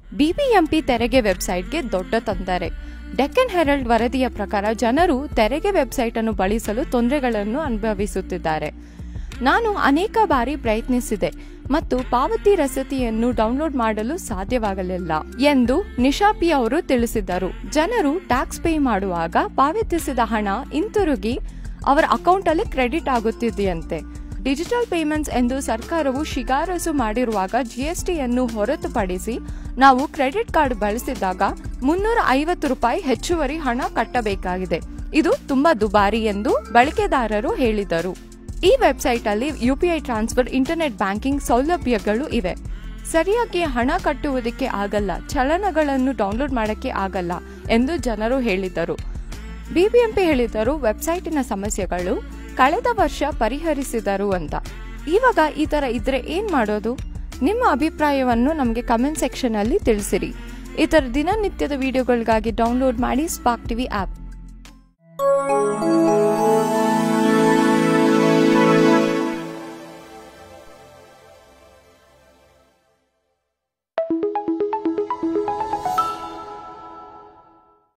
BBMP ತೆರಿಗೆ ವೆಬ್ಸೈಟ್ಗೆ ದೊಡ್ಡ ತೊಂದರೆ ಡೆಕ್ಕನ್ ಹೆರಲ್ಡ್ ವರದಿಯ ಪ್ರಕಾರ ಜನರು ತೆರಿಗೆ ವೆಬ್ಸೈಟ್ ಅನ್ನು ಬಳಸಲು ತೊಂದರೆಗಳನ್ನು ಅನುಭವಿಸುತ್ತಿದ್ದಾರೆ ನಾನು ಅನೇಕ ಬಾರಿ ಪ್ರಯತ್ನಿಸಿದೆ ಮತ್ತು ಪಾವತಿ ರಸೀತಿಯನ್ನು ಡೌನ್ಲೋಡ್ ಮಾಡಲು ಸಾಧ್ಯವಾಗಲಿಲ್ಲ ಎಂದು ನಿಶಾಪಿ ಅವರು ತಿಳಿಸಿದರು ಜನರು ಟ್ಯಾಕ್ಸ್ ಪೇ ಮಾಡುವಾಗ ಪಾವತಿಸಿದ ಹಣ ಹಿಂತಿರುಗಿ ಅವರ ಅಕೌಂಟ್ ಅಲ್ಲಿ ಕ್ರೆಡಿಟ್ ಆಗುತ್ತಿದೆಯಂತೆ ಡಿಜಿಟಲ್ ಪೇಮೆಂಟ್ಸ್ ಎಂದು ಸರ್ಕಾರವು ಶಿಫಾರಸು ಮಾಡಿರುವಾಗ ಜಿಎಸ್ಟಿಯನ್ನು ಹೊರತುಪಡಿಸಿ ನಾವು ಕ್ರೆಡಿಟ್ ಕಾರ್ಡ್ ಬಳಸಿದಾಗ ಮುನ್ನೂರ ಐವತ್ತು ರೂಪಾಯಿ ಹೆಚ್ಚುವರಿ ಹಣ ಕಟ್ಟಬೇಕಾಗಿದೆ ಇದು ತುಂಬಾ ದುಬಾರಿ ಎಂದು ಬಳಕೆದಾರರು ಹೇಳಿದರು ಈ ವೆಬ್ಸೈಟ್ ಅಲ್ಲಿ ಯುಪಿಐ ಟ್ರಾನ್ಸ್ಫರ್ ಇಂಟರ್ನೆಟ್ ಬ್ಯಾಂಕಿಂಗ್ ಸೌಲಭ್ಯಗಳು ಇವೆ ಸರಿಯಾಗಿ ಹಣ ಕಟ್ಟುವುದಕ್ಕೆ ಆಗಲ್ಲ ಚಲನಗಳನ್ನು ಡೌನ್ಲೋಡ್ ಮಾಡಕ್ಕೆ ಆಗಲ್ಲ ಎಂದು ಜನರು ಹೇಳಿದರು ಬಿಬಿಎಂಪಿ ಹೇಳಿದರು ವೆಬ್ಸೈಟಿನ ಸಮಸ್ಯೆಗಳು ಕಳೆದ ವರ್ಷ ಪರಿಹರಿಸಿದರು ಅಂತ ಇವಾಗ ಈ ತರ ಇದ್ರೆ ಏನ್ ಮಾಡೋದು ನಿಮ್ಮ ಅಭಿಪ್ರಾಯವನ್ನು ನಮಗೆ ಕಮೆಂಟ್ ಸೆಕ್ಷನ್ ಅಲ್ಲಿ ತಿಳಿಸಿರಿ ಈ ತರ ದಿನನಿತ್ಯದ ವಿಡಿಯೋಗಳಿಗಾಗಿ ಡೌನ್ಲೋಡ್ ಮಾಡಿ ಸ್ಪಾಕ್ ಟಿವಿ ಆಪ್